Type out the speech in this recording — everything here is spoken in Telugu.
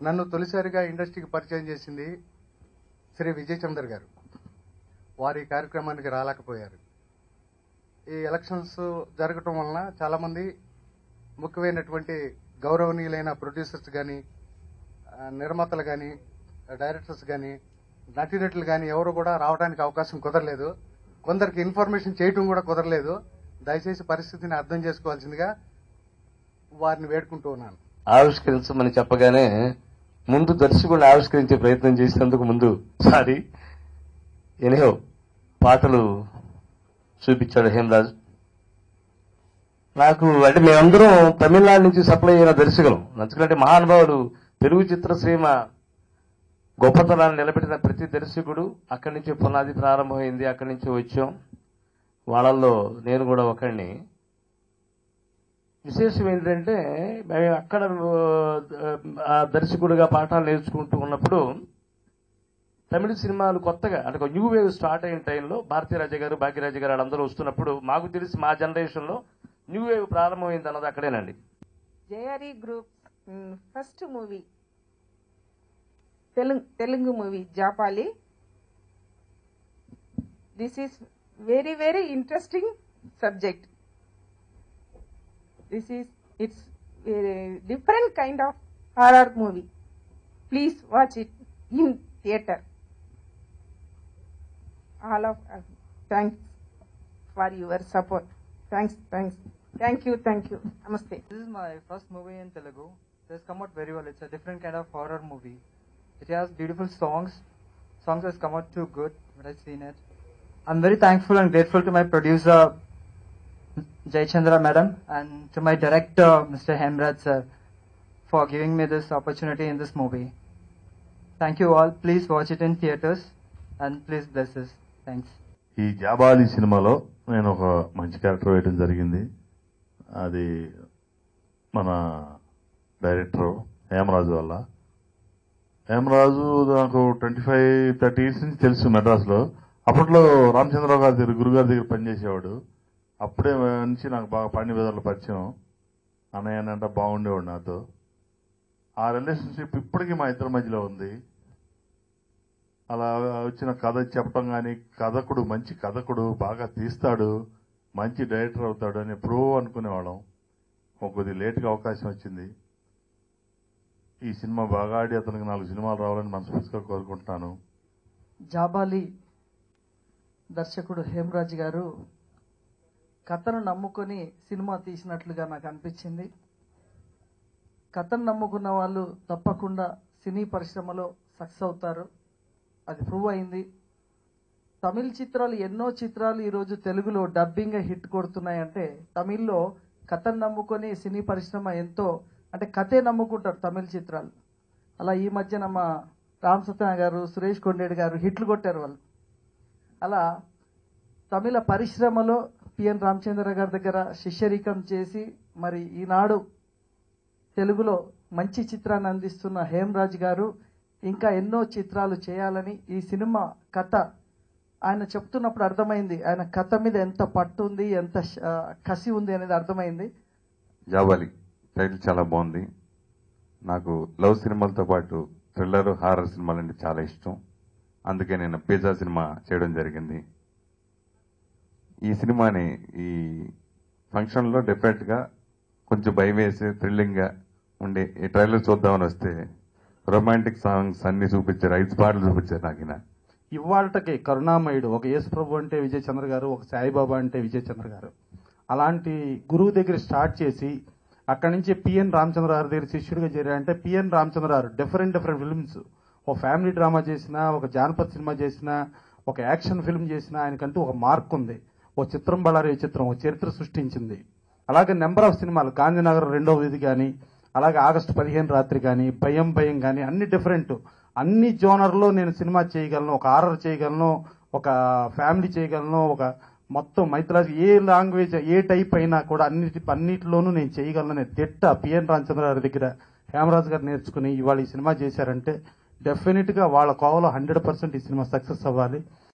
నన్ను తొలిసారిగా ఇండస్ట్రీకి పరిచయం చేసింది శ్రీ విజయ్ చందర్ గారు వారి కార్యక్రమానికి రాలేకపోయారు ఈ ఎలక్షన్స్ జరగటం వలన చాలామంది ముఖ్యమైనటువంటి గౌరవనీయులైన ప్రొడ్యూసర్స్ కానీ నిర్మాతలు కానీ డైరెక్టర్స్ కానీ నటీనటులు కానీ ఎవరు కూడా రావడానికి అవకాశం కుదరలేదు కొందరికి ఇన్ఫర్మేషన్ చేయటం కూడా కుదరలేదు దయచేసి పరిస్థితిని అర్థం చేసుకోవాల్సిందిగా వారిని వేడుకుంటూ ఉన్నాను ఆవిష్కరించమని చెప్పగానే ముందు దర్శకుడిని ఆవిష్కరించే ప్రయత్నం చేసినందుకు ముందు సారీ ఎనిహో పాటలు చూపించాడు హేమరాజు నాకు అంటే మేమందరం తమిళనాడు నుంచి సప్లై అయిన దర్శకులం ఎందుకంటే మహానుభావుడు తెలుగు చిత్రసీమ గొప్పతనాన్ని నిలబెట్టిన ప్రతి దర్శకుడు అక్కడి నుంచి పునాది ప్రారంభమైంది అక్కడి నుంచి వచ్చాం వాళ్ళల్లో నేను కూడా ఒకడిని విశేషం ఏంటంటే మేము అక్కడ ఆ, దర్శకుడిగా పాఠాలు నేర్చుకుంటూ ఉన్నప్పుడు తమిళ సినిమాలు కొత్తగా అంటే ఒక న్యూ వేవ్ స్టార్ట్ అయిన టైంలో భారతీరాజ గారు భాగ్యరాజ గారు వాళ్ళందరూ వస్తున్నప్పుడు మాకు తెలిసి మా జనరేషన్లో న్యూ వేవ్ ప్రారంభమైంది అన్నది అక్కడేనండి JRE group first movie Telugu Telugu movie Japali this is very very interesting subject this is it's different kind of horror movie please watch it in theatre all of thanks for your support thanks thanks thank you thank you నమస్తే This is my first movie in Telugu. It has come out very well. It's a different kind of horror movie. It has beautiful songs. Songs has come out too good when I've seen it. I'm very thankful and grateful to my producer Jai Chandra madam and to my director Mr. Hemraj sir for giving me this opportunity in this movie. Thank you all. Please watch it in theaters and please bless us. Thanks. ఈ జాబాలి సినిమాలో నేను ఒక మంచి క్యారెక్టర్ వేయడం జరిగింది అది మన డైరెక్టర్ హేమరాజు వల్ల హేమరాజు నాకు ట్వంటీ ఫైవ్ థర్టీ ఇయర్స్ నుంచి తెలుసు మెడ్రాస్లో అప్పట్లో రామచంద్రరావు గారి దగ్గర గురుగారి దగ్గర పనిచేసేవాడు అప్పుడే నుంచి నాకు బాగా పాండ్య బేదాల్లో పరిచయం అన్నయ్య అని అంటే బాగుండేవాడు నాతో ఆ రిలేషన్షిప్ ఇప్పటికీ మా ఇద్దరి మధ్యలో ఉంది అలా వచ్చిన కథ చెప్పడం కానీ కథకుడు మంచి కథకుడు బాగా తీస్తాడు మంచి డైరెక్టర్ అవుతాడు అని ఎప్పుడో అనుకునేవాళ్ళం ఒక కొద్ది లేట్గా అవకాశం వచ్చింది ఈ సినిమా బాగా ఆడి అతనికి నాలుగు సినిమాలు రావాలని మనస్ఫూర్తిగా కోరుకుంటున్నాను జాబాలి దర్శకుడు హేమరాజ్ గారు కథను నమ్ముకొని సినిమా తీసినట్లుగా నాకు అనిపించింది కథను నమ్ముకున్న వాళ్ళు తప్పకుండా సినీ పరిశ్రమలో సక్సెస్ అవుతారు అది ప్రూవ్ అయింది తమిళ చిత్రాలు ఎన్నో చిత్రాలు ఈరోజు తెలుగులో డబ్బింగ్ హిట్ కొడుతున్నాయంటే తమిళ్లో కథను నమ్ముకొని సినీ పరిశ్రమ ఎంతో అంటే కథే నమ్ముకుంటారు తమిళ చిత్రాలు అలా ఈ మధ్యన మా రామ్ సత్యనారాయణ గారు సురేష్ కొండేటి గారు హిట్లు కొట్టారు వాళ్ళు అలా తమిళ పరిశ్రమలో పిఎన్ రామచంద్ర గారి దగ్గర శిష్యరికం చేసి మరి ఈనాడు తెలుగులో మంచి చిత్రాన్ని అందిస్తున్న హేమరాజ్ గారు ఇంకా ఎన్నో చిత్రాలు చేయాలని ఈ సినిమా కథ ఆయన చెప్తున్నప్పుడు అర్థమైంది ఆయన కథ మీద ఎంత పట్టు ఉంది ఎంత శ- ఆ, కసి ఉంది అనేది అర్థమైంది జావాలి టైటిల్ చాలా బాగుంది నాకు లవ్ సినిమాలతో పాటు థ్రిల్లర్ హారర్ సినిమాలు అంటే చాలా ఇష్టం అందుకే నేను పిజ్జా సినిమా చేయడం జరిగింది ఈ సినిమాని ఈ ఫంక్షన్లో డెఫినెట్గా కొంచెం భయం వేసి థ్రిల్లింగ్గా ఉండే ఈ ట్రైలర్ చూద్దామని వస్తే రొమాంటిక్ సాంగ్స్ అన్ని చూపించారు ఐదు పాటలు చూపించారు నాకు ఈయన. ఇవాళకి కరుణామయుడు ఒక యేసుప్రభు అంటే విజయ్ చంద్ర గారు ఒక సాయిబాబా అంటే విజయ్ చంద్ర గారు అలాంటి గురువు దగ్గర స్టార్ట్ చేసి అక్కడి నుంచి పిఎన్ రామచంద్ర గారి దగ్గర శిష్యుడిగా చేరారంటే పిఎన్ రామచంద్ర గారు డిఫరెంట్ డిఫరెంట్ ఫిల్మ్స్ ఒక ఫ్యామిలీ డ్రామా చేసినా ఒక జానపద సినిమా చేసినా ఒక యాక్షన్ ఫిల్మ్ చేసినా ఆయనకంటూ ఒక మార్క్ ఉంది ఓ చిత్రం బళారి చిత్రం ఒక చరిత్ర సృష్టించింది అలాగే నెంబర్ ఆఫ్ సినిమాలు గాంధీనగర్ రెండవ వీధి కానీ అలాగే ఆగస్టు పదిహేను రాత్రి కానీ భయం భయం కానీ అన్ని డిఫరెంట్ అన్ని జోనర్లో నేను సినిమా చేయగలను ఒక హారర్ చేయగలను ఒక ఫ్యామిలీ చేయగలను ఒక మొత్తం మైథలాజీ ఏ లాంగ్వేజ్ ఏ టైప్ అయినా కూడా అన్నిటి అన్నిటిలోనూ నేను చేయగలను తిట్ట పిఎన్ రామచంద్ర గారి దగ్గర హేమరాజ్ గారు నేర్చుకుని ఇవాళ ఈ సినిమా చేశారంటే డెఫినెట్ గా వాళ్ళ కోవలో హండ్రెడ్ పర్సెంట్ ఈ సినిమా సక్సెస్ అవ్వాలి